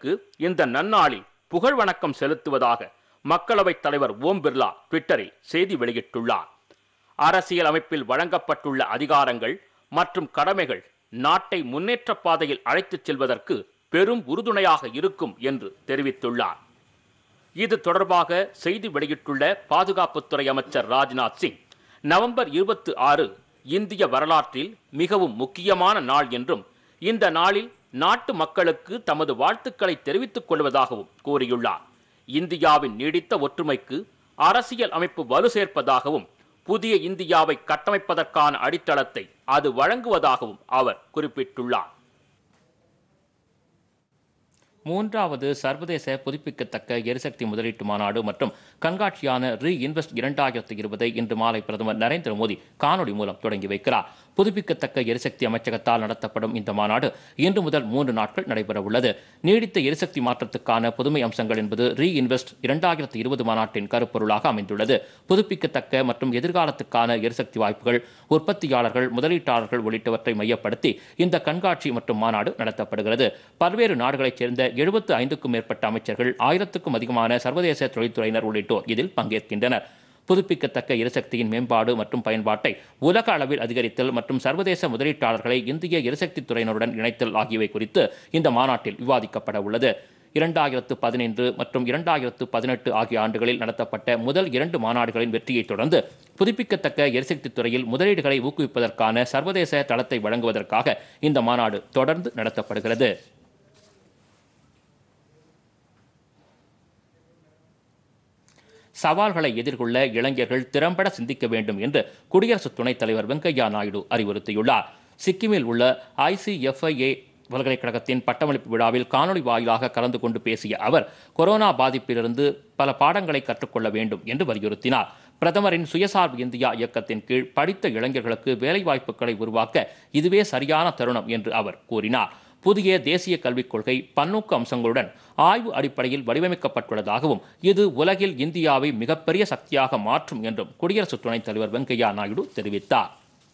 மக்களுக்கு இந்த நன்னாளில் புகழ் வணக்கம் செலுத்துவதாக மக்களவைத் தலைவர் ஓம் பிர்லா ட்விட்டரில் செய்தி வெளியிட்டுள்ளார் அரசியல் அமைப்பில் வழங்கப்பட்டுள்ள அதிகாரங்கள் மற்றும் கடமைகள் நாட்டை முன்னேற்ற பாதையில் அழைத்துச் செல்வதற்கு பெரும் உறுதுணையாக இருக்கும் என்று தெரிவித்துள்ளார் இது தொடர்பாக செய்தி வெளியிட்டுள்ள பாதுகாப்புத்துறை அமைச்சர் ராஜ்நாத் சிங் நவம்பர் இருபத்தி ஆறு இந்திய வரலாற்றில் மிகவும் முக்கியமான நாள் என்றும் இந்த நாளில் நாட்டு மக்களுக்கு தமது வாழ்த்துக்களை தெரிவித்துக் கொள்வதாகவும் கூறியுள்ளார் இந்தியாவின் நீடித்த ஒற்றுமைக்கு அரசியல் அமைப்பு வலு சேர்ப்பதாகவும் புதிய இந்தியாவை கட்டமைப்பதற்கான அடித்தளத்தை அது வழங்குவதாகவும் அவர் குறிப்பிட்டுள்ளார் மூன்றாவது சர்வதேச புதுப்பிக்கத்தக்க எரிசக்தி முதலீட்டு மாநாடு மற்றும் கண்காட்சியான ரீ இன்வெஸ்ட் இரண்டாயிரத்தி இருபதை இன்று மாலை பிரதமர் நரேந்திர மோடி காணொலி மூலம் தொடங்கி வைக்கிறார் புதுப்பிக்கத்தக்க எரிசக்தி அமைச்சகத்தால் நடத்தப்படும் இந்த மாநாடு இன்று முதல் மூன்று நாட்கள் நடைபெற உள்ளது நீடித்த எரிசக்தி மாற்றத்துக்கான புதுமை அம்சங்கள் என்பது ரீ இன்வெஸ்ட் இரண்டாயிரத்தி இருபது மாநாட்டின் கருப்பொருளாக அமைந்துள்ளது புதுப்பிக்கத்தக்க மற்றும் எதிர்காலத்துக்கான எரிசக்தி வாய்ப்புகள் உற்பத்தியாளர்கள் முதலீட்டாளர்கள் உள்ளிட்டவற்றை மையப்படுத்தி இந்த கண்காட்சி மற்றும் மாநாடு நடத்தப்படுகிறது பல்வேறு நாடுகளைச் சேர்ந்த எழுபத்து ஐந்துக்கும் மேற்பட்ட அமைச்சர்கள் ஆயிரத்துக்கும் அதிகமான சர்வதேச தொழில்துறையினர் உள்ளிட்டோர் இதில் பங்கேற்கின்றனர் புதுப்பிக்கத்தக்க எரிசக்தியின் மேம்பாடு மற்றும் பயன்பாட்டை உலக அளவில் அதிகரித்தல் மற்றும் சர்வதேச முதலீட்டாளர்களை இந்திய எரிசக்தி துறையினருடன் இணைத்தல் ஆகியவை குறித்து இந்த மாநாட்டில் விவாதிக்கப்பட உள்ளது இரண்டாயிரத்து பதினைந்து மற்றும் இரண்டாயிரத்து பதினெட்டு ஆகிய ஆண்டுகளில் நடத்தப்பட்ட முதல் இரண்டு மாநாடுகளின் வெற்றியைத் தொடர்ந்து புதுப்பிக்கத்தக்க எரிசக்தி துறையில் முதலீடுகளை ஊக்குவிப்பதற்கான சர்வதேச தளத்தை வழங்குவதற்காக இந்த மாநாடு தொடர்ந்து நடத்தப்படுகிறது சவால்களை எதிர்கொள்ள இளைஞர்கள் திறம்பட சிந்திக்க வேண்டும் என்று குடியரசு துணைத் தலைவர் வெங்கையா நாயுடு அறிவுறுத்தியுள்ளார் சிக்கிமில் உள்ள ஐசிஎஃப்ஐஏ பல்கலைக்கழகத்தின் பட்டமளிப்பு விழாவில் காணொலி வாயிலாக கலந்து கொண்டு பேசிய அவர் கொரோனா பாதிப்பிலிருந்து பல பாடங்களை கற்றுக்கொள்ள வேண்டும் என்று வலியுறுத்தினார் பிரதமரின் சுயசார்பு இந்தியா இயக்கத்தின் கீழ் படித்த இளைஞர்களுக்கு வேலைவாய்ப்புகளை உருவாக்க இதுவே சரியான தருணம் என்று அவர் கூறினார் புதிய தேசிய கல்விக் கொள்கை பன்னோக்கு அம்சங்களுடன் ஆய்வு அடிப்படையில் வடிவமைக்கப்பட்டுள்ளதாகவும் இது உலகில் இந்தியாவை மிகப்பெரிய சக்தியாக மாற்றும் என்றும் குடியரசு துணைத் தலைவர் வெங்கையா நாயுடு தெரிவித்தார்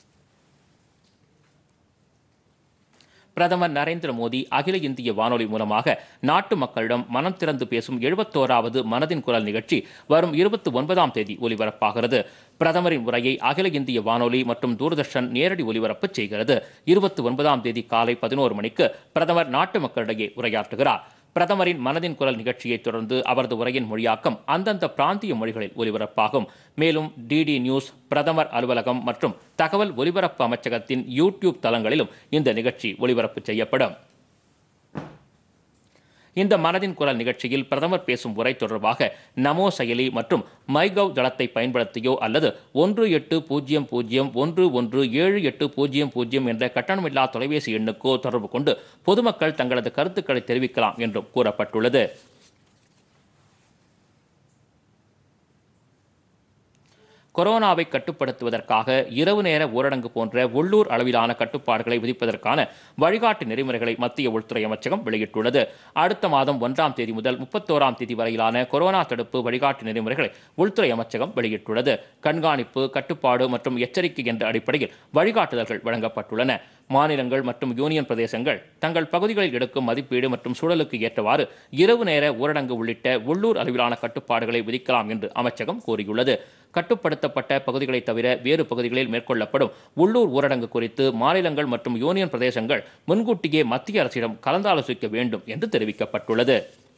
பிரதமர் நரேந்திர மோடி அகில இந்திய வானொலி மூலமாக நாட்டு மக்களிடம் மனம் திறந்து பேசும் எழுபத்தோராவது மனதின் குரல் நிகழ்ச்சி வரும் இருபத்தி ஒன்பதாம் தேதி ஒலிபரப்பாகிறது பிரதமரின் உரையை அகில இந்திய வானொலி மற்றும் தூர்தர்ஷன் நேரடி ஒலிபரப்பு செய்கிறது இருபத்தி ஒன்பதாம் தேதி காலை பதினோரு மணிக்கு பிரதமர் நாட்டு மக்களிடையே உரையாற்றுகிறார் பிரதமரின் மனதின் குரல் நிகழ்ச்சியைத் தொடர்ந்து அவரது உரையின் மொழியாக்கம் அந்தந்த பிராந்திய மொழிகளில் ஒலிபரப்பாகும் மேலும் டிடி நியூஸ் பிரதமர் அலுவலகம் மற்றும் தகவல் ஒலிபரப்பு அமைச்சகத்தின் யூடியூப் தளங்களிலும் இந்த நிகழ்ச்சி ஒலிபரப்பு செய்யப்படும் இந்த மனதின் குரல் நிகழ்ச்சியில் பிரதமர் பேசும் உரை தொடர்பாக நமோ செயலி மற்றும் மைகவ் தளத்தை பயன்படுத்தியோ அல்லது ஒன்று எட்டு பூஜ்ஜியம் பூஜ்ஜியம் ஒன்று ஒன்று ஏழு எட்டு பூஜ்ஜியம் பூஜ்ஜியம் என்ற கட்டணமில்லா தொலைபேசி எண்ணுக்கோ தொடர்பு கொண்டு பொதுமக்கள் தங்களது கருத்துக்களை தெரிவிக்கலாம் என்றும் கூறப்பட்டுள்ளது கொரோனாவை கட்டுப்படுத்துவதற்காக இரவு நேர ஊரடங்கு போன்ற உள்ளூர் அளவிலான கட்டுப்பாடுகளை விதிப்பதற்கான வழிகாட்டு நெறிமுறைகளை மத்திய உள்துறை அமைச்சகம் வெளியிட்டுள்ளது அடுத்த மாதம் ஒன்றாம் தேதி முதல் முப்பத்தோராம் தேதி வரையிலான கொரோனா தடுப்பு வழிகாட்டு நெறிமுறைகளை உள்துறை அமைச்சகம் வெளியிட்டுள்ளது கண்காணிப்பு கட்டுப்பாடு மற்றும் எச்சரிக்கை என்ற அடிப்படையில் வழிகாட்டுதல்கள் வழங்கப்பட்டுள்ளன மாநிலங்கள் மற்றும் யூனியன் பிரதேசங்கள் தங்கள் பகுதிகளில் எடுக்கும் மதிப்பீடு மற்றும் சூழலுக்கு ஏற்றவாறு இரவு நேர ஊரடங்கு உள்ளிட்ட உள்ளூர் அளவிலான கட்டுப்பாடுகளை விதிக்கலாம் என்று அமைச்சகம் கூறியுள்ளது கட்டுப்படுத்தப்பட்ட பகுதிகளை தவிர வேறு பகுதிகளில் மேற்கொள்ளப்படும் உள்ளூர் ஊரடங்கு குறித்து மாநிலங்கள் மற்றும் யூனியன் பிரதேசங்கள் முன்கூட்டியே மத்திய அரசிடம் கலந்தாலோசிக்க வேண்டும் என்று தெரிவிக்கப்பட்டுள்ளது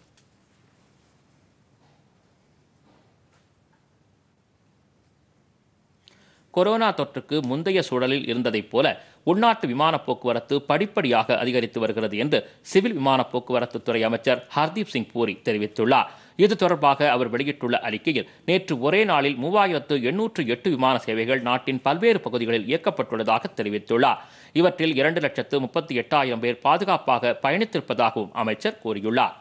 கொரோனா தொற்றுக்கு முந்தைய சூழலில் இருந்ததைப் போல உள்நாட்டு விமான போக்குவரத்து படிப்படியாக அதிகரித்து வருகிறது என்று சிவில் விமான போக்குவரத்து துறை அமைச்சர் ஹர்தீப் சிங் பூரி தெரிவித்துள்ளார் இது தொடர்பாக அவர் வெளியிட்டுள்ள அறிக்கையில் நேற்று ஒரே நாளில் மூவாயிரத்து எண்ணூற்று எட்டு விமான சேவைகள் நாட்டின் பல்வேறு பகுதிகளில் இயக்கப்பட்டுள்ளதாக தெரிவித்துள்ளார் இவற்றில் இரண்டு லட்சத்து முப்பத்தி எட்டாயிரம் பேர் பாதுகாப்பாக பயணித்திருப்பதாகவும் அமைச்சர் கூறியுள்ளார்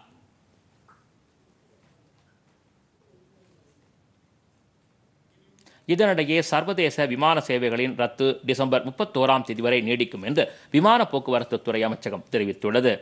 இதனிடையே சர்வதேச விமான சேவைகளின் ரத்து டிசம்பர் முப்பத்தோராம் தேதி வரை நீடிக்கும் என்று விமான போக்குவரத்து துறை அமைச்சகம் தெரிவித்துள்ளது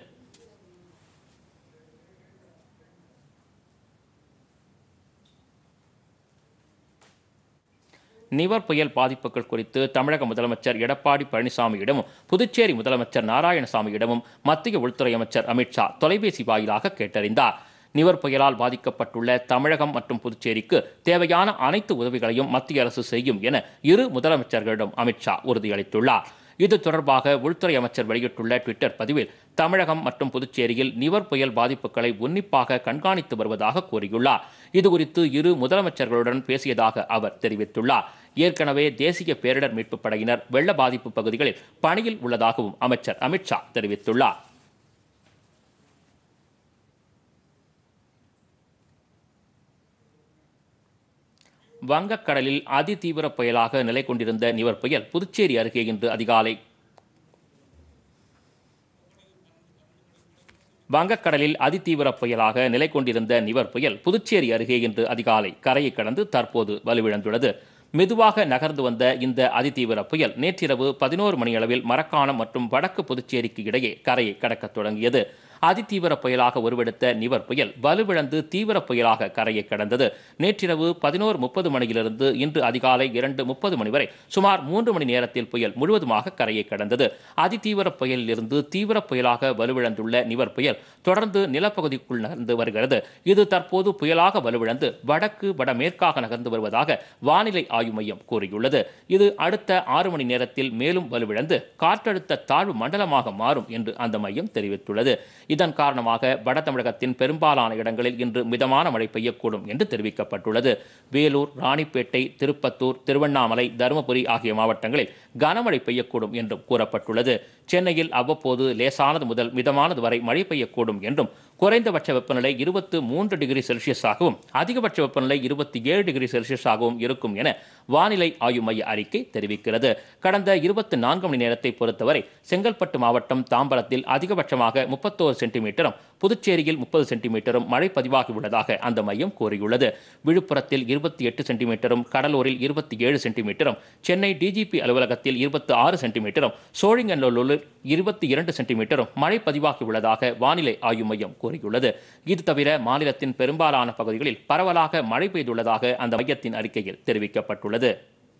நிவர் புயல் பாதிப்புகள் குறித்து தமிழக முதலமைச்சர் எடப்பாடி பழனிசாமியிடமும் புதுச்சேரி முதலமைச்சர் நாராயணசாமியிடமும் மத்திய உள்துறை அமைச்சர் அமித்ஷா தொலைபேசி வாயிலாக கேட்டறிந்தார் நிவர் புயலால் பாதிக்கப்பட்டுள்ள தமிழகம் மற்றும் புதுச்சேரிக்கு தேவையான அனைத்து உதவிகளையும் மத்திய அரசு செய்யும் என இரு முதலமைச்சர்களிடம் அமித்ஷா உறுதியளித்துள்ளார் இது தொடர்பாக உள்துறை அமைச்சர் வெளியிட்டுள்ள ட்விட்டர் பதிவில் தமிழகம் மற்றும் புதுச்சேரியில் நிவர் புயல் பாதிப்புகளை உன்னிப்பாக கண்காணித்து வருவதாக கூறியுள்ளார் இதுகுறித்து இரு முதலமைச்சர்களுடன் பேசியதாக அவர் தெரிவித்துள்ளார் ஏற்கனவே தேசிய பேரிடர் மீட்புப் படையினர் வெள்ள பாதிப்பு பகுதிகளில் பணியில் உள்ளதாகவும் அமைச்சர் அமித்ஷா தெரிவித்துள்ளார் வங்கக்கடலில் அதிதீவிர புயலாக நிலை கொண்டிருந்த நிவர் புயல் புதுச்சேரி அருகே இன்று அதிகாலை வங்கக்கடலில் அதிதீவிர புயலாக நிலை கொண்டிருந்த நிவர் புயல் புதுச்சேரி அருகே இன்று அதிகாலை கரையை கடந்து தற்போது வலுவிழந்துள்ளது மெதுவாக நகர்ந்து வந்த இந்த அதிதீவிர புயல் நேற்றிரவு பதினோரு மணியளவில் மரக்காணம் மற்றும் வடக்கு புதுச்சேரிக்கு இடையே கரையை கடக்கத் தொடங்கியது அதிதீவிர புயலாக உருவெடுத்த நிவர் புயல் வலுவிழந்து தீவிர புயலாக கரையை கடந்தது நேற்றிரவு பதினோரு முப்பது மணியிலிருந்து இன்று அதிகாலை இரண்டு முப்பது மணி வரை சுமார் மூன்று மணி நேரத்தில் புயல் முழுவதுமாக கரையை கடந்தது அதிதீவிர புயலிலிருந்து தீவிர புயலாக வலுவிழந்துள்ள நிவர் புயல் தொடர்ந்து நிலப்பகுதிக்குள் நகர்ந்து வருகிறது இது தற்போது புயலாக வலுவிழந்து வடக்கு வடமேற்காக நகர்ந்து வருவதாக வானிலை ஆய்வு மையம் கூறியுள்ளது இது அடுத்த ஆறு மணி நேரத்தில் மேலும் வலுவிழந்து காற்றழுத்த தாழ்வு மண்டலமாக மாறும் என்று அந்த மையம் தெரிவித்துள்ளது இதன் காரணமாக வட தமிழகத்தின் பெரும்பாலான இடங்களில் இன்று மிதமான மழை பெய்யக்கூடும் என்று தெரிவிக்கப்பட்டுள்ளது வேலூர் ராணிப்பேட்டை திருப்பத்தூர் திருவண்ணாமலை தருமபுரி ஆகிய மாவட்டங்களில் கனமழை பெய்யக்கூடும் என்றும் கூறப்பட்டுள்ளது சென்னையில் அவ்வப்போது லேசானது முதல் மிதமானது வரை மழை பெய்யக்கூடும் என்றும் குறைந்தபட்ச வெப்பநிலை இருபத்து மூன்று டிகிரி செல்சியஸாகவும் அதிகபட்ச வெப்பநிலை இருபத்தி ஏழு டிகிரி செல்சியஸாகவும் இருக்கும் என வானிலை ஆய்வு மைய அறிக்கை தெரிவிக்கிறது கடந்த இருபத்தி நான்கு மணி நேரத்தை பொறுத்தவரை செங்கல்பட்டு மாவட்டம் தாம்பரத்தில் அதிகபட்சமாக முப்பத்தோரு சென்டிமீட்டரும் புதுச்சேரியில் முப்பது சென்டிமீட்டரும் மழை பதிவாகியுள்ளதாக அந்த மையம் கூறியுள்ளது விழுப்புரத்தில் இருபத்தி எட்டு சென்டிமீட்டரும் கடலூரில் இருபத்தி ஏழு சென்டிமீட்டரும் சென்னை டிஜிபி அலுவலகத்தில் இருபத்தி ஆறு சென்டிமீட்டரும் சோழிங்கநல்லூரில் இருபத்தி இரண்டு சென்டிமீட்டரும் மழை பதிவாகியுள்ளதாக வானிலை ஆய்வு மையம் கூறியுள்ளது இது தவிர மாநிலத்தின் பெரும்பாலான பகுதிகளில் பரவலாக மழை பெய்துள்ளதாக அந்த மையத்தின் அறிக்கையில் தெரிவிக்கப்பட்டுள்ளது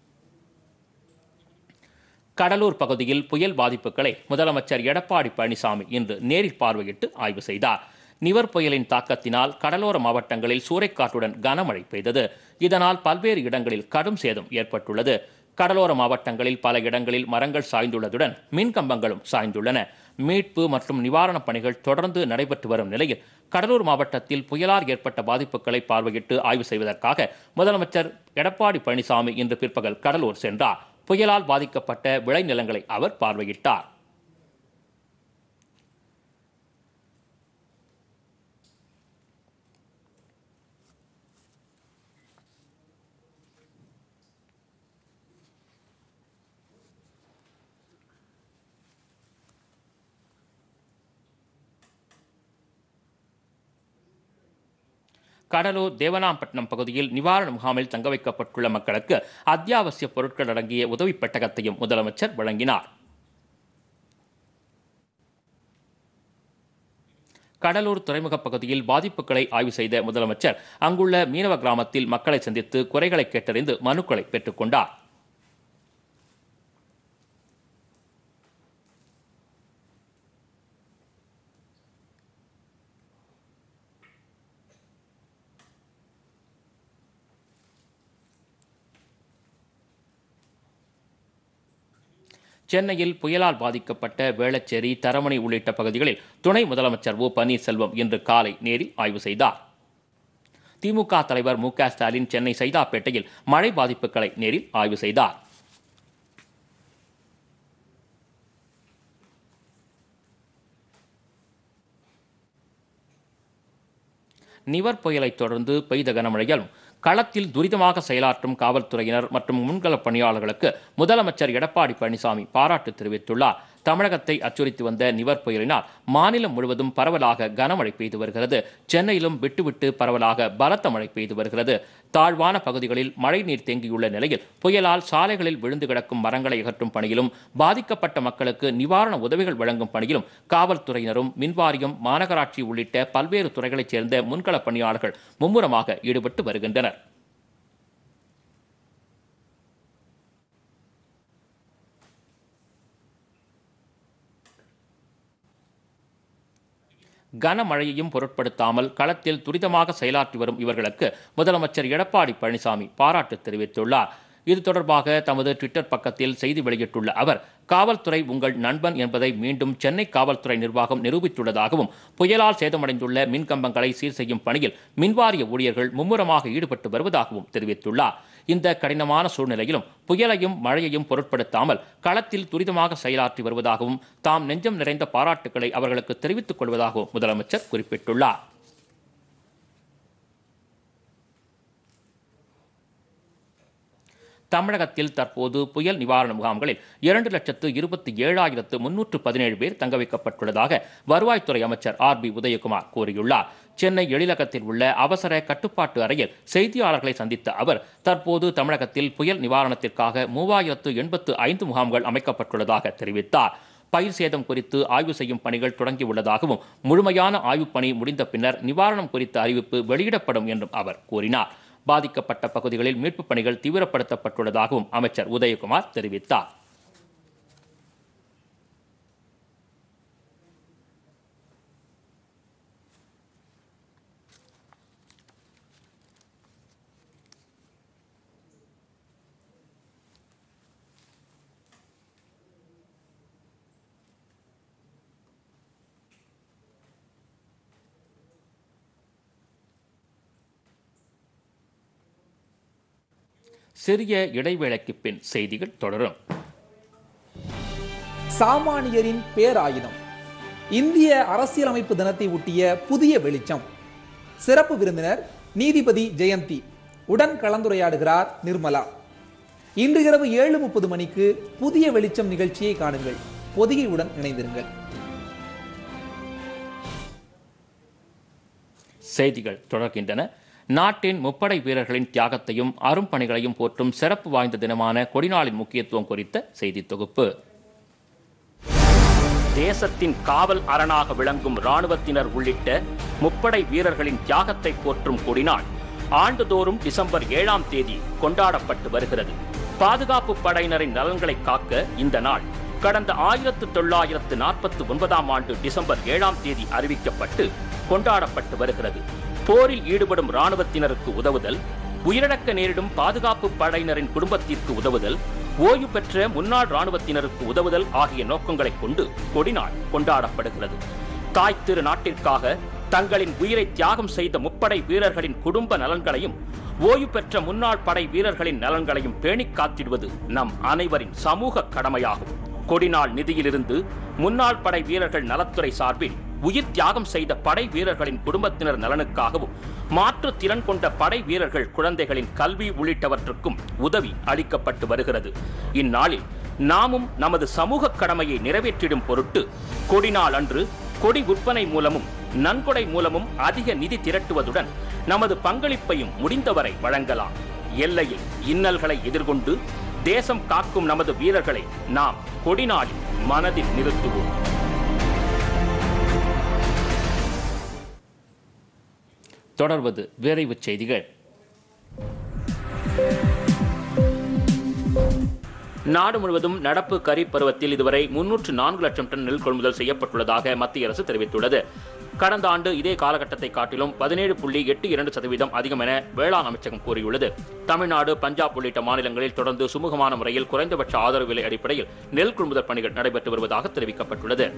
கடலூர் பகுதியில் புயல் பாதிப்புகளை முதலமைச்சர் எடப்பாடி பழனிசாமி இன்று நேரில் பார்வையிட்டு ஆய்வு செய்தார் நிவர் புயலின் தாக்கத்தினால் கடலோர மாவட்டங்களில் சூறைக்காற்றுடன் கனமழை பெய்தது இதனால் பல்வேறு இடங்களில் கடும் சேதம் ஏற்பட்டுள்ளது கடலோர மாவட்டங்களில் பல இடங்களில் மரங்கள் சாய்ந்துள்ளதுடன் மின் கம்பங்களும் சாய்ந்துள்ளன மீட்பு மற்றும் நிவாரணப் பணிகள் தொடர்ந்து நடைபெற்று வரும் நிலையில் கடலூர் மாவட்டத்தில் புயலால் ஏற்பட்ட பாதிப்புகளை பார்வையிட்டு ஆய்வு செய்வதற்காக முதலமைச்சர் எடப்பாடி பழனிசாமி இன்று பிற்பகல் கடலூர் சென்றார் புயலால் பாதிக்கப்பட்ட விளைநிலங்களை அவர் பார்வையிட்டார் கடலூர் தேவனாம்பட்டினம் பகுதியில் நிவாரண முகாமில் தங்க வைக்கப்பட்டுள்ள மக்களுக்கு அத்தியாவசிய பொருட்கள் அடங்கிய உதவி பெட்டகத்தையும் முதலமைச்சர் வழங்கினார் கடலூர் துறைமுக பகுதியில் பாதிப்புகளை ஆய்வு செய்த முதலமைச்சர் அங்குள்ள மீனவ கிராமத்தில் மக்களை சந்தித்து குறைகளை கேட்டறிந்து மனுக்களை பெற்றுக்கொண்டார் சென்னையில் புயலால் பாதிக்கப்பட்ட வேளச்சேரி தரமணி உள்ளிட்ட பகுதிகளில் துணை முதலமைச்சர் ஓ பன்னீர்செல்வம் இன்று காலை நேரில் ஆய்வு செய்தார் திமுக தலைவர் மு க ஸ்டாலின் சென்னை சைதாப்பேட்டையில் மழை பாதிப்புகளை நேரில் ஆய்வு செய்தார் நிவர் புயலைத் தொடர்ந்து பெய்த கனமழையால் களத்தில் துரிதமாக செயலாற்றும் காவல்துறையினர் மற்றும் முன்களப் பணியாளர்களுக்கு முதலமைச்சர் எடப்பாடி பழனிசாமி பாராட்டு தெரிவித்துள்ளார் தமிழகத்தை அச்சுறுத்தி வந்த நிவர் புயலினால் மாநிலம் முழுவதும் பரவலாக கனமழை பெய்து வருகிறது சென்னையிலும் விட்டுவிட்டு பரவலாக பலத்த மழை பெய்து வருகிறது தாழ்வான பகுதிகளில் மழைநீர் தேங்கியுள்ள நிலையில் புயலால் சாலைகளில் விழுந்து கிடக்கும் மரங்களை அகற்றும் பணியிலும் பாதிக்கப்பட்ட மக்களுக்கு நிவாரண உதவிகள் வழங்கும் பணியிலும் காவல்துறையினரும் மின்வாரியம் மாநகராட்சி உள்ளிட்ட பல்வேறு துறைகளைச் சேர்ந்த முன்களப் பணியாளர்கள் மும்முரமாக ஈடுபட்டு வருகின்றனர் கனமழையையும் பொருட்படுத்தாமல் களத்தில் துரிதமாக செயலாற்றி வரும் இவர்களுக்கு முதலமைச்சர் எடப்பாடி பழனிசாமி பாராட்டு தெரிவித்துள்ளார் இது தொடர்பாக தமது ட்விட்டர் பக்கத்தில் செய்தி வெளியிட்டுள்ள அவர் காவல்துறை உங்கள் நண்பன் என்பதை மீண்டும் சென்னை காவல்துறை நிர்வாகம் நிரூபித்துள்ளதாகவும் புயலால் சேதமடைந்துள்ள மின்கம்பங்களை சீர் செய்யும் பணியில் மின்வாரிய ஊழியர்கள் மும்முரமாக ஈடுபட்டு வருவதாகவும் தெரிவித்துள்ளார் இந்த கடினமான சூழ்நிலையிலும் புயலையும் மழையையும் பொருட்படுத்தாமல் களத்தில் துரிதமாக செயலாற்றி வருவதாகவும் தாம் நெஞ்சம் நிறைந்த பாராட்டுக்களை அவர்களுக்கு தெரிவித்துக் கொள்வதாகவும் முதலமைச்சர் குறிப்பிட்டுள்ளார் தமிழகத்தில் தற்போது புயல் நிவாரண முகாம்களில் இரண்டு லட்சத்து இருபத்தி ஏழாயிரத்து முன்னூற்று பதினேழு பேர் தங்க வைக்கப்பட்டுள்ளதாக வருவாய்த்துறை அமைச்சர் ஆர் பி உதயகுமார் கூறியுள்ளார் சென்னை எழிலகத்தில் உள்ள அவசர கட்டுப்பாட்டு அறையில் செய்தியாளர்களை சந்தித்த அவர் தற்போது தமிழகத்தில் புயல் நிவாரணத்திற்காக மூவாயிரத்து எண்பத்து ஐந்து முகாம்கள் அமைக்கப்பட்டுள்ளதாக தெரிவித்தார் பயிர் சேதம் குறித்து ஆய்வு செய்யும் பணிகள் தொடங்கியுள்ளதாகவும் முழுமையான ஆய்வுப் பணி முடிந்த பின்னர் நிவாரணம் குறித்த அறிவிப்பு வெளியிடப்படும் என்றும் அவர் கூறினார் பாதிக்கப்பட்ட பகுதிகளில் மீட்புப் பணிகள் தீவிரப்படுத்தப்பட்டுள்ளதாகவும் அமைச்சர் உதயகுமார் தெரிவித்தார் சிறிய இடைவேளைக்கு பின் செய்திகள் தொடரும் சாமானியரின் பேராயுதம் இந்திய அரசியலமைப்பு தினத்தை ஒட்டிய புதிய வெளிச்சம் சிறப்பு விருந்தினர் நீதிபதி ஜெயந்தி உடன் கலந்துரையாடுகிறார் நிர்மலா இன்று இரவு ஏழு முப்பது மணிக்கு புதிய வெளிச்சம் நிகழ்ச்சியை காணுங்கள் பொதிகையுடன் இணைந்திருங்கள் செய்திகள் தொடர்கின்றன நாட்டின் முப்படை வீரர்களின் தியாகத்தையும் அரும்பணிகளையும் போற்றும் சிறப்பு வாய்ந்த தினமான கொடிநாளின் முக்கியத்துவம் குறித்த செய்தி தொகுப்பு தேசத்தின் காவல் அரணாக விளங்கும் ராணுவத்தினர் உள்ளிட்ட முப்படை வீரர்களின் தியாகத்தை போற்றும் கொடிநாள் ஆண்டுதோறும் டிசம்பர் ஏழாம் தேதி கொண்டாடப்பட்டு வருகிறது பாதுகாப்பு படையினரின் நலன்களை காக்க இந்த நாள் கடந்த ஆயிரத்து தொள்ளாயிரத்து நாற்பத்தி ஒன்பதாம் ஆண்டு டிசம்பர் ஏழாம் தேதி அறிவிக்கப்பட்டு கொண்டாடப்பட்டு வருகிறது போரில் ஈடுபடும் ராணுவத்தினருக்கு உதவுதல் உயிரிழக்க நேரிடும் பாதுகாப்பு படையினரின் குடும்பத்திற்கு உதவுதல் ஓய்வு பெற்ற முன்னாள் ராணுவத்தினருக்கு உதவுதல் ஆகிய நோக்கங்களைக் கொண்டு கொடிநாள் கொண்டாடப்படுகிறது தாய் திரு நாட்டிற்காக தங்களின் உயிரை தியாகம் செய்த முப்படை வீரர்களின் குடும்ப நலன்களையும் ஓய்வு பெற்ற முன்னாள் படை வீரர்களின் நலன்களையும் பேணிக் காத்திடுவது நம் அனைவரின் சமூக கடமையாகும் கொடிநாள் நிதியிலிருந்து முன்னாள் படை வீரர்கள் நலத்துறை சார்பில் உயிர் தியாகம் செய்த படை வீரர்களின் குடும்பத்தினர் நலனுக்காகவும் மாற்று திறன் கொண்ட படை வீரர்கள் குழந்தைகளின் கல்வி உள்ளிட்டவற்றுக்கும் உதவி அளிக்கப்பட்டு வருகிறது இந்நாளில் நாமும் நமது சமூக கடமையை நிறைவேற்றிடும் பொருட்டு கொடிநாள் அன்று கொடி விற்பனை மூலமும் நன்கொடை மூலமும் அதிக நிதி திரட்டுவதுடன் நமது பங்களிப்பையும் முடிந்தவரை வழங்கலாம் எல்லையில் இன்னல்களை எதிர்கொண்டு தேசம் காக்கும் நமது வீரர்களை நாம் கொடிநாளில் மனதில் நிறுத்துவோம் தொடர்வது விரைவுச் செய்திகள் நாடு முழுவதும் நடப்பு கரீப் பருவத்தில் இதுவரை முன்னூற்று நான்கு லட்சம் டன் நெல் கொள்முதல் செய்யப்பட்டுள்ளதாக மத்திய அரசு தெரிவித்துள்ளது கடந்த ஆண்டு இதே காலகட்டத்தை காட்டிலும் பதினேழு புள்ளி எட்டு இரண்டு சதவீதம் அதிகம் என வேளாண் அமைச்சகம் கூறியுள்ளது தமிழ்நாடு பஞ்சாப் உள்ளிட்ட மாநிலங்களில் தொடர்ந்து சுமூகமான முறையில் குறைந்தபட்ச ஆதரவு விலை அடிப்படையில் நெல் கொள்முதல் பணிகள் நடைபெற்று வருவதாக தெரிவிக்கப்பட்டுள்ளது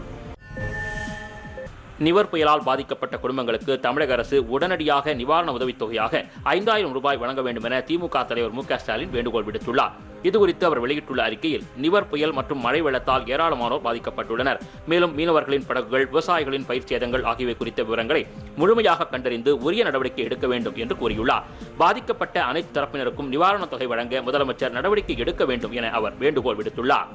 நிவர் புயலால் பாதிக்கப்பட்ட குடும்பங்களுக்கு தமிழக அரசு உடனடியாக நிவாரண உதவித் தொகையாக ஐந்தாயிரம் ரூபாய் வழங்க வேண்டும் என திமுக தலைவர் மு க ஸ்டாலின் வேண்டுகோள் விடுத்துள்ளார் இதுகுறித்து அவர் வெளியிட்டுள்ள அறிக்கையில் நிவர் புயல் மற்றும் மழை வெள்ளத்தால் ஏராளமானோர் பாதிக்கப்பட்டுள்ளனர் மேலும் மீனவர்களின் படகுகள் விவசாயிகளின் பயிர் சேதங்கள் ஆகியவை குறித்த விவரங்களை முழுமையாக கண்டறிந்து உரிய நடவடிக்கை எடுக்க வேண்டும் என்று கூறியுள்ளார் பாதிக்கப்பட்ட அனைத்து தரப்பினருக்கும் நிவாரணத் தொகை வழங்க முதலமைச்சர் நடவடிக்கை எடுக்க வேண்டும் என அவர் வேண்டுகோள் விடுத்துள்ளார்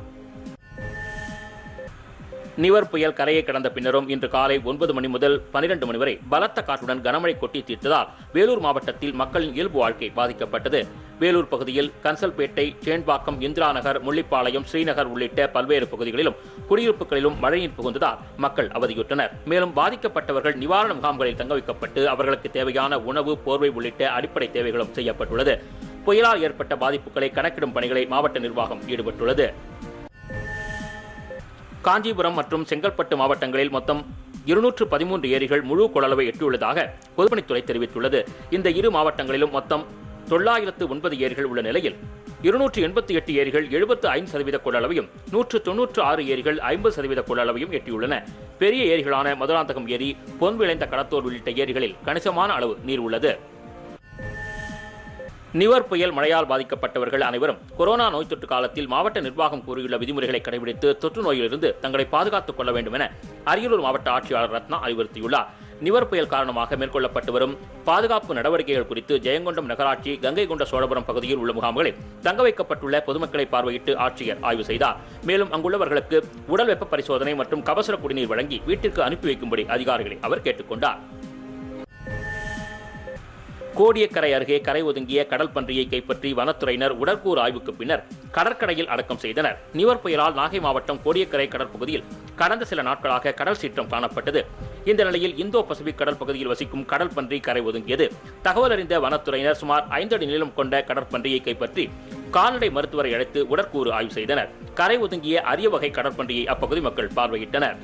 நிவர் புயல் கரையை கடந்த பின்னரும் இன்று காலை ஒன்பது மணி முதல் பனிரெண்டு மணி வரை பலத்த காற்றுடன் கனமழை கொட்டி தீர்த்ததால் வேலூர் மாவட்டத்தில் மக்களின் இயல்பு வாழ்க்கை பாதிக்கப்பட்டது வேலூர் பகுதியில் கன்சல்பேட்டை சேன்பாக்கம் இந்திரா நகர் முள்ளிப்பாளையம் ஸ்ரீநகர் உள்ளிட்ட பல்வேறு பகுதிகளிலும் குடியிருப்புகளிலும் மழைநீர் புகுந்ததால் மக்கள் அவதியுற்றனர் மேலும் பாதிக்கப்பட்டவர்கள் நிவாரண முகாம்களில் தங்க வைக்கப்பட்டு அவர்களுக்கு தேவையான உணவு போர்வை உள்ளிட்ட அடிப்படை தேவைகளும் செய்யப்பட்டுள்ளது புயலால் ஏற்பட்ட பாதிப்புகளை கணக்கிடும் பணிகளை மாவட்ட நிர்வாகம் ஈடுபட்டுள்ளது காஞ்சிபுரம் மற்றும் செங்கல்பட்டு மாவட்டங்களில் மொத்தம் இருநூற்று பதிமூன்று ஏரிகள் முழு கொள்ளளவை எட்டியுள்ளதாக பொதுப்பணித்துறை தெரிவித்துள்ளது இந்த இரு மாவட்டங்களிலும் மொத்தம் தொள்ளாயிரத்து ஒன்பது ஏரிகள் உள்ள நிலையில் இருநூற்று எண்பத்தி எட்டு ஏரிகள் எழுபத்து ஐந்து சதவீத கொள்ளளவையும் நூற்று தொன்னூற்று ஆறு ஏரிகள் ஐம்பது சதவீத கொள்ளளவையும் எட்டியுள்ளன பெரிய ஏரிகளான மதுராந்தகம் ஏரி பொன் விளைந்த கடத்தோர் உள்ளிட்ட ஏரிகளில் கணிசமான அளவு நீர் உள்ளது நிவர் புயல் மழையால் பாதிக்கப்பட்டவர்கள் அனைவரும் கொரோனா நோய் தொற்று காலத்தில் மாவட்ட நிர்வாகம் கூறியுள்ள விதிமுறைகளை கடைபிடித்து தொற்று நோயிலிருந்து தங்களை பாதுகாத்துக் கொள்ள வேண்டும் என அரியலூர் மாவட்ட ஆட்சியாளர் ரத்னா அறிவுறுத்தியுள்ளார் நிவர் புயல் காரணமாக மேற்கொள்ளப்பட்டு வரும் பாதுகாப்பு நடவடிக்கைகள் குறித்து ஜெயங்கொண்டம் நகராட்சி கங்கை கொண்ட சோழபுரம் பகுதியில் உள்ள முகாம்களில் தங்க வைக்கப்பட்டுள்ள பொதுமக்களை பார்வையிட்டு ஆட்சியர் ஆய்வு செய்தார் மேலும் அங்குள்ளவர்களுக்கு உடல் வெப்ப பரிசோதனை மற்றும் கபசுர குடிநீர் வழங்கி வீட்டிற்கு அனுப்பி வைக்கும்படி அதிகாரிகளை அவர் கேட்டுக்கொண்டார் கோடியக்கரை அருகே கரை ஒதுங்கிய கடல் பன்றியை கைப்பற்றி வனத்துறையினர் உடற்கூறு ஆய்வுக்கு பின்னர் கடற்கரையில் அடக்கம் செய்தனர் நிவர் புயலால் நாகை மாவட்டம் கோடியக்கரை கடற்பகுதியில் கடந்த சில நாட்களாக கடல் சீற்றம் காணப்பட்டது இந்த நிலையில் இந்தோ பசிபிக் கடல் பகுதியில் வசிக்கும் கடல் பன்றி கரை ஒதுங்கியது தகவல் அறிந்த வனத்துறையினர் சுமார் ஐந்து அடி நீளம் கொண்ட கடற்பன்றியை கைப்பற்றி கால்நடை மருத்துவரை அழைத்து உடற்கூறு ஆய்வு செய்தனர் கரை ஒதுங்கிய அரிய வகை கடற்பன்றியை அப்பகுதி மக்கள் பார்வையிட்டனர்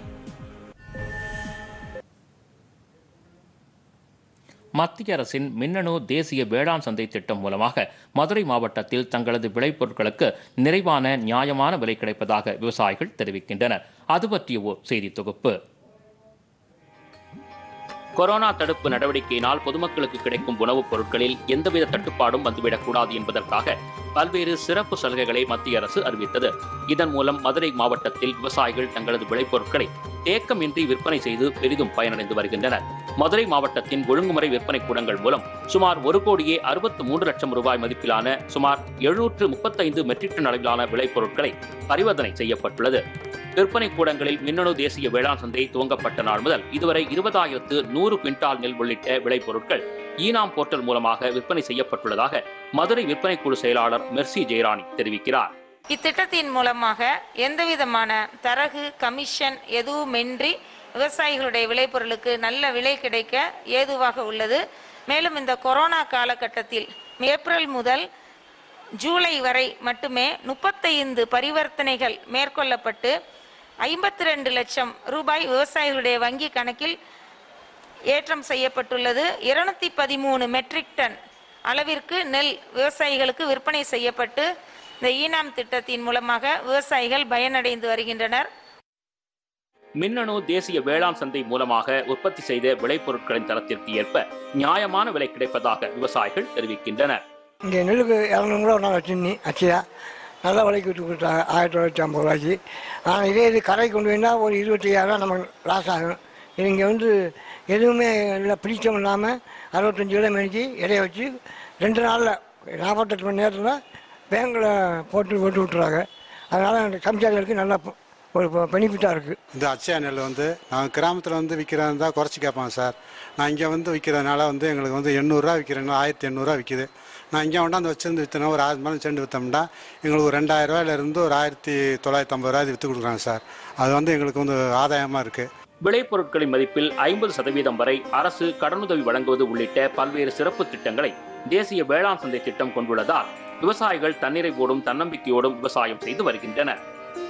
மத்திய அரசின் மின்னணு தேசிய வேளாண் சந்தை திட்டம் மூலமாக மதுரை மாவட்டத்தில் தங்களது விளைபொருட்களுக்கு நிறைவான நியாயமான விலை கிடைப்பதாக விவசாயிகள் தெரிவிக்கின்றனர் அது பற்றிய ஓர் செய்தி தொகுப்பு கொரோனா தடுப்பு நடவடிக்கையினால் பொதுமக்களுக்கு கிடைக்கும் உணவுப் பொருட்களில் எந்தவித தட்டுப்பாடும் வந்துவிடக்கூடாது என்பதற்காக பல்வேறு சிறப்பு சலுகைகளை மத்திய அரசு அறிவித்தது இதன் மூலம் மதுரை மாவட்டத்தில் விவசாயிகள் தங்களது விளைபொருட்களை தேக்கமின்றி விற்பனை செய்து பெரிதும் பயனடைந்து வருகின்றனர் மதுரை மாவட்டத்தின் ஒழுங்குமுறை விற்பனை கூடங்கள் மூலம் சுமார் ஒரு கோடியே அறுபத்து மூன்று லட்சம் ரூபாய் மதிப்பிலான சுமார் எழுநூற்று முப்பத்தைந்து மெட்ரிக் டன் அளவிலான விளைபொருட்களை பரிவர்த்தனை செய்யப்பட்டுள்ளது விற்பனை கூடங்களில் மின்னணு தேசிய வேளாண் சந்தை துவங்கப்பட்ட நாள் முதல் இதுவரை இருபதாயிரத்து நூறு குவிண்டால் நெல் உள்ளிட்ட விளைபொருட்கள் ஈனாம் போர்ட்டல் மூலமாக விற்பனை செய்யப்பட்டுள்ளதாக மதுரை விற்பனை குழு செயலாளர் மெர்சி ஜெயராணி தெரிவிக்கிறார் இத்திட்டத்தின் மூலமாக எந்தவிதமான தரகு கமிஷன் எதுவுமின்றி விவசாயிகளுடைய விளைபொருளுக்கு நல்ல விலை கிடைக்க ஏதுவாக உள்ளது மேலும் இந்த கொரோனா காலகட்டத்தில் ஏப்ரல் முதல் ஜூலை வரை மட்டுமே முப்பத்தைந்து பரிவர்த்தனைகள் மேற்கொள்ளப்பட்டு ஐம்பத்தி ரெண்டு லட்சம் ரூபாய் விவசாயிகளுடைய வங்கி கணக்கில் ஏற்றம் செய்யப்பட்டுள்ளது இருநூத்தி பதிமூணு மெட்ரிக் டன் அளவிற்கு நெல் விவசாயிகளுக்கு விற்பனை செய்யப்பட்டு இந்த ஈனாம் திட்டத்தின் மூலமாக விவசாயிகள் பயனடைந்து வருகின்றனர் மின்னணு தேசிய வேளாண் சந்தை மூலமாக உற்பத்தி செய்த விளைபொருட்களின் தரத்திற்கு ஏற்ப நியாயமான விலை கிடைப்பதாக விவசாயிகள் தெரிவிக்கின்றனர் இங்கே நெல்லுக்கு இரநூறுவா ஒன்றா சின்னி அச்சியா நல்ல விலைக்கு விட்டு கொடுத்தாங்க ஆயிரத்தி தொள்ளாயிரத்தி ஐம்பது ரூபாய்க்கு ஆனால் இதே இது கரைக்கு கொண்டு வந்தால் ஒரு இருபத்தையாயிரம் நமக்கு லாஸ் ஆகும் இது இங்கே வந்து எதுவுமே இல்லை பிடிச்சம் இல்லாமல் அறுபத்தஞ்சு கிலோ மேடிச்சு இடைய வச்சு ரெண்டு நாளில் நாற்பத்தெட்டு மணி நேரத்தில் பேங்கில் போட்டு போட்டு விட்டுறாங்க அதனால் அந்த கம்மிச்சாரிகளுக்கு நல்லா ப- ஒரு பெனிஃபிட்டாக இருக்குது இந்த அச்சய நெல் வந்து நான் கிராமத்தில் வந்து விற்கிறதா இருந்தால் குறைச்சி கேட்பாங்க சார் நான் இங்கே வந்து விற்கிறதுனால வந்து எங்களுக்கு வந்து எண்ணூறுரூவா விற்கிறேங்க ஆயிரத்தி எண்ணூறுரூவா விற்கிது நான் இங்கே கொண்டாந்து வச்சிருந்து விற்றனா ஒரு ஆயிரம் மேலே செண்டு விற்றோம்னா எங்களுக்கு ஒரு ரெண்டாயிரம் ரூபாயிலிருந்து ஒரு ஆயிரத்தி தொள்ளாயிரத்தி ஐம்பது ரூபாய் விற்று கொடுக்குறாங்க சார் அது வந்து எங்களுக்கு வந்து ஆதாயமாக இருக்குது விளைபொருட்களின் மதிப்பில் ஐம்பது சதவீதம் வரை அரசு கடனுதவி வழங்குவது உள்ளிட்ட பல்வேறு சிறப்பு திட்டங்களை தேசிய வேளாண் சந்தை திட்டம் கொண்டுள்ளதால் விவசாயிகள் தன்னிறைவோடும் தன்னம்பிக்கையோடும் விவசாயம் செய்து வருகின்றனர்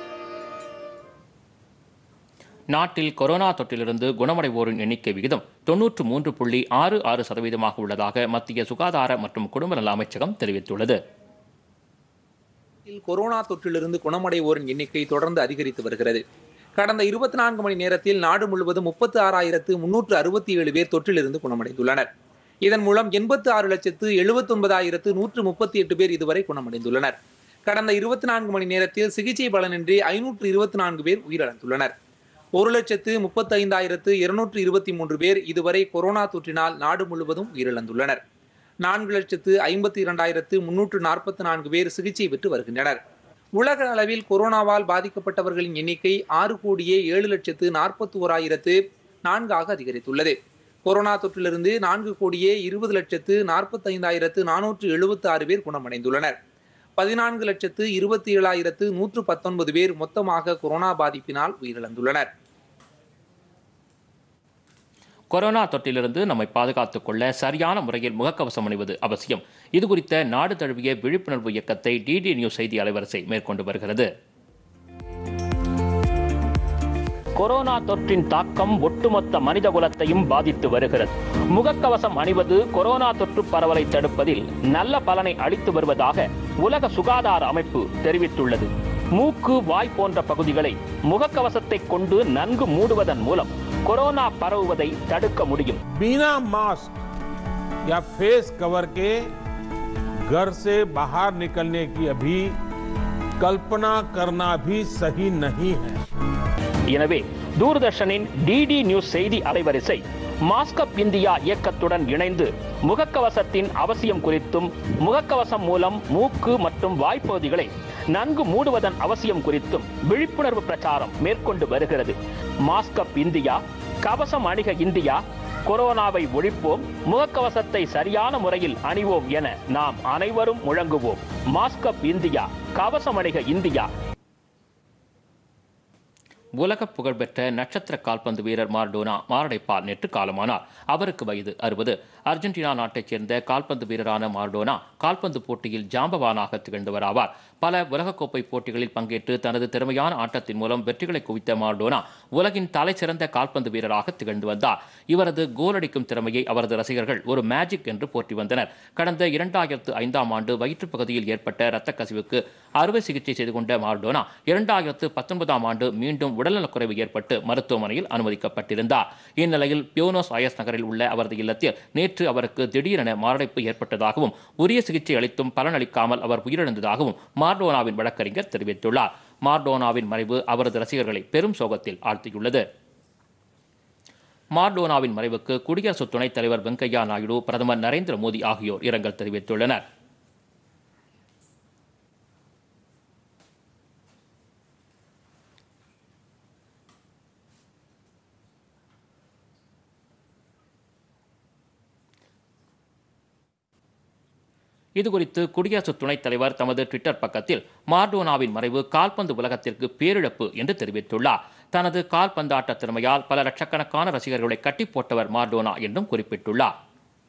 நாட்டில் கொரோனா தொற்றிலிருந்து குணமடைவோரின் எண்ணிக்கை விகிதம் தொன்னூற்று மூன்று புள்ளி ஆறு ஆறு சதவீதமாக உள்ளதாக மத்திய சுகாதார மற்றும் குடும்ப நல அமைச்சகம் தெரிவித்துள்ளது நாட்டில் கொரோனா தொற்றிலிருந்து குணமடைவோரின் எண்ணிக்கை தொடர்ந்து அதிகரித்து வருகிறது கடந்த இருபத்தி நான்கு மணி நேரத்தில் நாடு முழுவதும் முப்பத்தி ஆறாயிரத்து முன்னூற்று அறுபத்தி ஏழு பேர் தொற்றிலிருந்து குணமடைந்துள்ளனர் இதன் மூலம் எண்பத்தி ஆறு லட்சத்து எழுபத்தி ஒன்பதாயிரத்து நூற்று முப்பத்தி எட்டு பேர் இதுவரை குணமடைந்துள்ளனர் கடந்த இருபத்தி நான்கு மணி நேரத்தில் சிகிச்சை பலனின்றி ஐநூற்று இருபத்தி நான்கு பேர் உயிரிழந்துள்ளனர் ஒரு லட்சத்து முப்பத்தி ஐந்தாயிரத்து இருநூற்று இருபத்தி மூன்று பேர் இதுவரை கொரோனா தொற்றினால் நாடு முழுவதும் உயிரிழந்துள்ளனர் நான்கு லட்சத்து ஐம்பத்தி இரண்டாயிரத்து முன்னூற்று நாற்பத்தி நான்கு பேர் சிகிச்சை பெற்று வருகின்றனர் உலக அளவில் கொரோனாவால் பாதிக்கப்பட்டவர்களின் எண்ணிக்கை ஆறு கோடியே ஏழு லட்சத்து நாற்பத்தி ஓராயிரத்து நான்காக அதிகரித்துள்ளது கொரோனா தொற்றிலிருந்து நான்கு கோடியே இருபது லட்சத்து நாற்பத்தைந்தாயிரத்து நானூற்று எழுபத்தி ஆறு பேர் குணமடைந்துள்ளனர் பதினான்கு லட்சத்து இருபத்தி ஏழாயிரத்து நூற்று பத்தொன்பது பேர் மொத்தமாக கொரோனா பாதிப்பினால் உயிரிழந்துள்ளனர் கொரோனா தொற்றிலிருந்து நம்மை பாதுகாத்துக் கொள்ள சரியான முறையில் முகக்கவசம் அணிவது அவசியம் இது குறித்த நாடு தழுவிய விழிப்புணர்வு இயக்கத்தை டிடி நியூஸ் செய்தி அலைவரிசை மேற்கொண்டு வருகிறது கொரோனா தொற்றின் தாக்கம் ஒட்டுமொத்த மனித குலத்தையும் பாதித்து வருகிறது முகக்கவசம் அணிவது கொரோனா தொற்று பரவலை தடுப்பதில் நல்ல பலனை அளித்து வருவதாக உலக சுகாதார அமைப்பு தெரிவித்துள்ளது மூக்கு வாய் போன்ற பகுதிகளை முகக்கவசத்தை கொண்டு நன்கு மூடுவதன் மூலம் கொரோனா பரவுவதை தடுக்க முடியும் बिना मास्क या फेस कवर के घर से बाहर निकलने की अभी कल्पना करना भी सही नहीं है எனவே தூர்தர்ஷனின் டிடி நியூஸ் செய்தி அலைவரிசை மாஸ்கப் இந்தியா இயக்கத்துடன் இணைந்து முகக்கவசத்தின் அவசியம் குறித்தும் முகக்கவசம் மூலம் மூக்கு மற்றும் வாய்ப்பகுதிகளை நன்கு மூடுவதன் அவசியம் குறித்தும் விழிப்புணர்வு பிரச்சாரம் மேற்கொண்டு வருகிறது மாஸ்கப் இந்தியா கவசம் அணிக இந்தியா கொரோனாவை ஒழிப்போம் முகக்கவசத்தை சரியான முறையில் அணிவோம் என நாம் அனைவரும் முழங்குவோம் மாஸ்கப் இந்தியா கவசம் அணிக இந்தியா உலக புகழ்பெற்ற நட்சத்திர கால்பந்து வீரர் மார்டோனா மாரடைப்பால் நேற்று காலமானார் அவருக்கு வயது அறுபது அர்ஜென்டினா நாட்டைச் சேர்ந்த கால்பந்து வீரரான மார்டோனா கால்பந்து போட்டியில் ஜாம்பவானாக திகழ்ந்தவர் ஆவார் பல உலகக்கோப்பை போட்டிகளில் பங்கேற்று தனது திறமையான ஆட்டத்தின் மூலம் வெற்றிகளை குவித்த மார்டோனா உலகின் தலைசிறந்த கால்பந்து வீரராக திகழ்ந்து வந்தார் இவரது கோல் அடிக்கும் திறமையை அவரது ரசிகர்கள் ஒரு மேஜிக் என்று போற்றி வந்தனர் கடந்த இரண்டாயிரத்து ஐந்தாம் ஆண்டு வயிற்றுப் பகுதியில் ஏற்பட்ட இரத்த கசிவுக்கு அறுவை சிகிச்சை செய்து கொண்ட மார்டோனா இரண்டாயிரத்து பத்தொன்பதாம் ஆண்டு மீண்டும் உடல்நலக்குறைவு ஏற்பட்டு மருத்துவமனையில் அனுமதிக்கப்பட்டிருந்தார் இந்நிலையில் பியோனோஸ் அயஸ் நகரில் உள்ள அவரது இல்லத்தில் நேற்று அவருக்கு திடீரென மாரடைப்பு ஏற்பட்டதாகவும் உரிய சிகிச்சை அளித்தும் பலனளிக்காமல் அவர் உயிரிழந்ததாகவும் மார்டோனாவின் வழக்கறிஞர் தெரிவித்துள்ளார் மார்டோனாவின் மறைவு அவரது ரசிகர்களை பெரும் சோகத்தில் ஆழ்த்தியுள்ளது மார்டோனாவின் மறைவுக்கு குடியரசு துணைத் தலைவர் வெங்கையா நாயுடு பிரதமர் நரேந்திர மோடி ஆகியோர் இரங்கல் தெரிவித்துள்ளனர் இதுகுறித்து குடியரசு துணைத் தலைவர் தமது ட்விட்டர் பக்கத்தில் மார்டோனாவின் மறைவு கால்பந்து உலகத்திற்கு பேரிழப்பு என்று தெரிவித்துள்ளார் தனது கால்பந்தாட்ட திறமையால் பல லட்சக்கணக்கான ரசிகர்களை கட்டி போட்டவர் மார்டோனா என்றும் குறிப்பிட்டுள்ளார்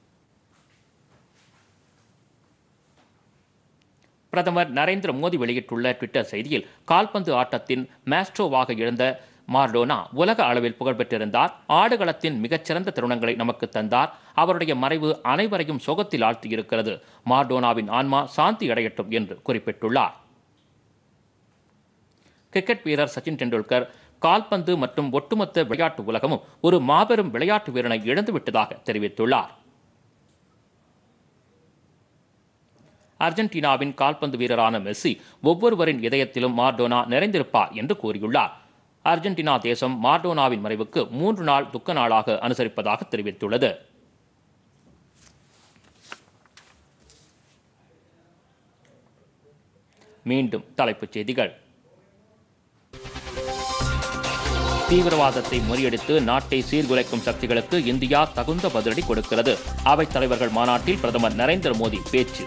பிரதமர் நரேந்திர மோடி வெளியிட்டுள்ள ட்விட்டர் செய்தியில் கால்பந்து ஆட்டத்தின் மேஸ்ட்ரோவாக எழுந்த மார்டோனா உலக அளவில் புகழ்பெற்றிருந்தார் ஆடுகளத்தின் மிகச்சிறந்த தருணங்களை நமக்கு தந்தார் அவருடைய மறைவு அனைவரையும் சோகத்தில் ஆழ்த்தியிருக்கிறது மார்டோனாவின் ஆன்மா சாந்தி அடையட்டும் என்று குறிப்பிட்டுள்ளார் கிரிக்கெட் வீரர் சச்சின் டெண்டுல்கர் கால்பந்து மற்றும் ஒட்டுமொத்த விளையாட்டு உலகமும் ஒரு மாபெரும் விளையாட்டு வீரனை இழந்துவிட்டதாக தெரிவித்துள்ளார் அர்ஜென்டினாவின் கால்பந்து வீரரான மெஸ்ஸி ஒவ்வொருவரின் இதயத்திலும் மார்டோனா நிறைந்திருப்பார் என்று கூறியுள்ளார் அர்ஜென்டினா தேசம் மார்டோனாவின் மறைவுக்கு மூன்று நாள் துக்க நாளாக அனுசரிப்பதாக தெரிவித்துள்ளது மீண்டும் தலைப்புச் செய்திகள் தீவிரவாதத்தை முறியடித்து நாட்டை சீர்குலைக்கும் சக்திகளுக்கு இந்தியா தகுந்த பதிலடி கொடுக்கிறது அவைத் தலைவர்கள் மாநாட்டில் பிரதமர் நரேந்திர மோடி பேச்சு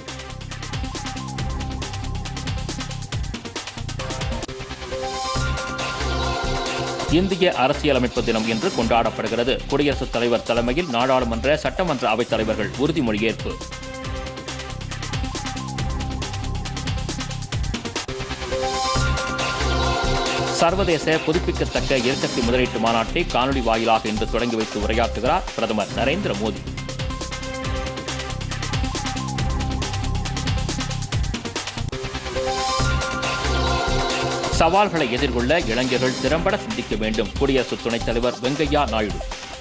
இந்திய அரசியலமைப்பு தினம் இன்று கொண்டாடப்படுகிறது குடியரசுத் தலைவர் தலைமையில் நாடாளுமன்ற சட்டமன்ற அவைத் தலைவர்கள் உறுதிமொழியேற்பு சர்வதேச புதுப்பிக்கத்தக்க எரிசக்தி முதலீட்டு மாநாட்டை காணொலி வாயிலாக இன்று தொடங்கி வைத்து உரையாற்றுகிறார் பிரதமர் நரேந்திர மோடி சவால்களை எதிர்கொள்ள இளைஞர்கள் திறம்பட சிந்திக்க வேண்டும் குடியரசு துணைத் தலைவர் வெங்கையா நாயுடு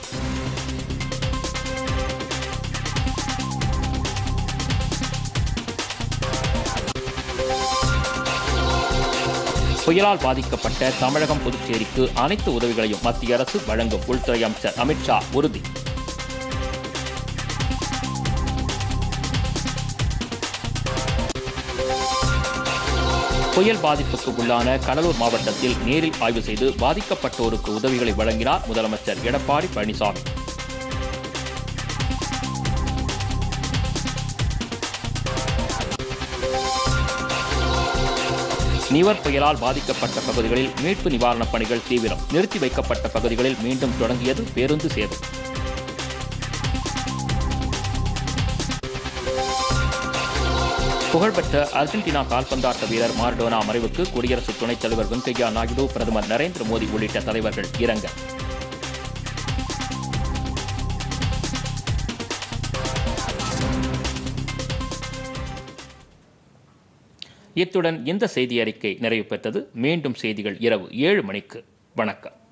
புயலால் பாதிக்கப்பட்ட தமிழகம் புதுச்சேரிக்கு அனைத்து உதவிகளையும் மத்திய அரசு வழங்கும் உள்துறை அமைச்சர் அமித்ஷா உறுதி புயல் பாதிப்புக்கு உள்ளான கடலூர் மாவட்டத்தில் நேரில் ஆய்வு செய்து பாதிக்கப்பட்டோருக்கு உதவிகளை வழங்கினார் முதலமைச்சர் எடப்பாடி பழனிசாமி நிவர் புயலால் பாதிக்கப்பட்ட பகுதிகளில் மீட்பு நிவாரணப் பணிகள் தீவிரம் நிறுத்தி வைக்கப்பட்ட பகுதிகளில் மீண்டும் தொடங்கியது பேருந்து சேவை புகழ்பெற்ற அர்ஜென்டினா கால்பந்தாட்ட வீரர் மார்டோனா மறைவுக்கு குடியரசு துணைத் தலைவர் வெங்கையா நாயுடு பிரதமர் நரேந்திர மோடி உள்ளிட்ட தலைவர்கள் இரங்கல் இத்துடன் இந்த செய்தி அறிக்கை நிறைவு பெற்றது மீண்டும் செய்திகள் இரவு ஏழு மணிக்கு வணக்கம்